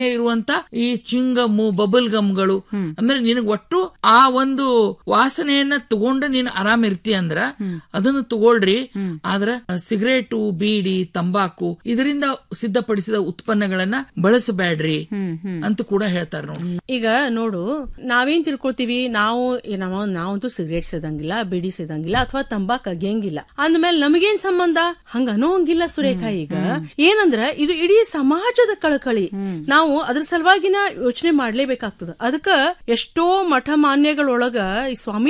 ಇರುವಂತ ಈ ಚಿಂಗಮ್ಮು ಬಬಲ್ ಗಮ್ಗಳು ಅಂದ್ರೆ ನಿನಗ್ ಒಟ್ಟು ಆ ಒಂದು ವಾಸನೆಯನ್ನ ತಗೊಂಡು ನೀನು ಆರಾಮ್ ಇರ್ತಿ ಅಂದ್ರ ಅದನ್ನು ತಗೊಳ್ರಿ ಆದ್ರ ಸಿಗರೇಟು ಬೀಡಿ ತಂಬಾಕು ಇದರಿಂದ ಸಿದ್ಧಪಡಿಸಿದ ಉತ್ಪನ್ನಗಳನ್ನ ಬಳಸಬೇಡ್ರಿ ಅಂತ ಕೂಡ ಹೇಳ್ತಾರ ನೋಡಿ ಈಗ ನೋಡು ನಾವೇನ್ ತಿಳ್ಕೊಳ್ತೀವಿ ನಾವು ನಾವು ನಾವಂತೂ ಸಿಗರೇಟ್ ಸೇದಂಗಿಲ್ಲ ಬಿಡಿ ಸೇದಂಗಿಲ್ಲ ಅಥವಾ ತಂಬಾಕ್ ಅಗಿಯಂಗಿಲ್ಲ ಅಂದ್ಮೇಲೆ ನಮಗೇನ್ ಸಂಬಂಧ ಹಂಗ ಅನ್ನೋಂಗಿಲ್ಲ ಸುರೇಖಾ ಈಗ ಏನಂದ್ರ ಇದು ಇಡೀ ಸಮಾಜದ ಕಳಕಳಿ ನಾವು ಅದ್ರ ಸಲುವಾಗಿನ ಯೋಚನೆ ಮಾಡ್ಲೇಬೇಕಾಗ್ತದ ಅದಕ್ಕ ಎಷ್ಟೋ ಮಠ ಮಾನ್ಯಗಳೊಳಗ ಈ ಸ್ವಾಮಿ